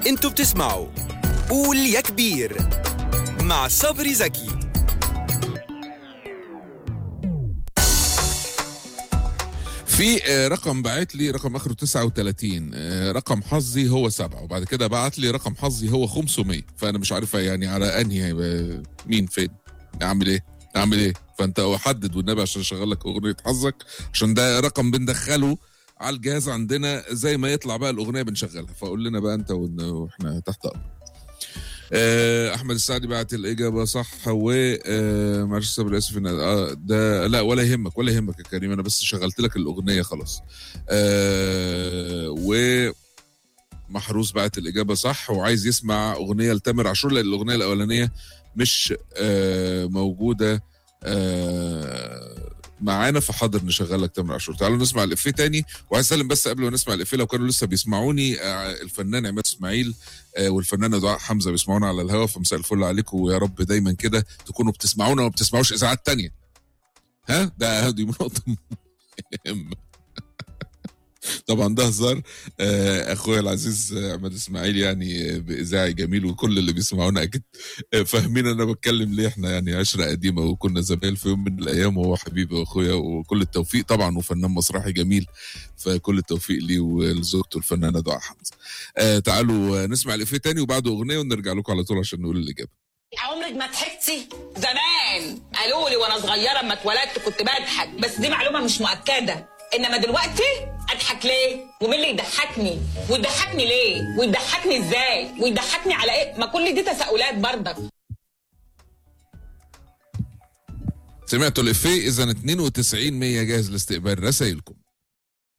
انتوا بتسمعوا قول يا كبير مع صبري زكي في آه، رقم بعت لي رقم اخره 39 آه، رقم حظي هو سبعة وبعد كده بعت لي رقم حظي هو 500 فانا مش عارف يعني على انهي هيبقى مين فين اعمل ايه اعمل ايه فانت حدد والنبي عشان اشغل لك اغنيه حظك عشان ده رقم بندخله على الجهاز عندنا زي ما يطلع بقى الاغنيه بنشغلها فقول لنا بقى انت ون- واحنا تحت امر آه، احمد السعدي بعت الاجابه صح و آه، معلش صبري اسف ان آه، ده لا ولا يهمك ولا يهمك يا كريم انا بس شغلت لك الاغنيه خلاص آه، و محروس بعت الاجابه صح وعايز يسمع اغنيه لتامر عاشور لان الاغنيه الاولانيه مش آه، موجوده آه، معانا فحاضر نشغل لك تامر عاشور تعالوا نسمع الافيه تاني وعايز اسلم بس قبل ما نسمع الافيه لو كانوا لسه بيسمعوني آه، الفنان عماد اسماعيل آه، والفنانه دعاء حمزه بيسمعونا على الهوا فمساء الفل عليكم ويا رب دايما كده تكونوا بتسمعونا وما بتسمعوش اذاعات تانية ها ده دي نقطه مهمه طبعا ده هزار آه، اخويا العزيز آه، عماد اسماعيل يعني آه، باذاعي جميل وكل اللي بيسمعونا اكيد آه، فاهمين انا بتكلم ليه احنا يعني عشره قديمه وكنا زمايل في يوم من الايام وهو حبيبي واخويا وكل التوفيق طبعا وفنان مسرحي جميل فكل التوفيق ليه ولزوجته الفنانه دعاء حمزه آه تعالوا آه، نسمع الافيه تاني وبعده اغنيه ونرجع لكم على طول عشان نقول الاجابه عمرك ما ضحكتي زمان قالوا لي وانا صغيره اما اتولدت كنت بضحك بس دي معلومه مش مؤكده انما دلوقتي اضحك ليه ومين اللي يضحكني ويضحكني ليه ويضحكني ازاي ويضحكني على ايه ما كل دي تساؤلات برضك سمعتوا الافيه اذا 92 100 جاهز لاستقبال رسائلكم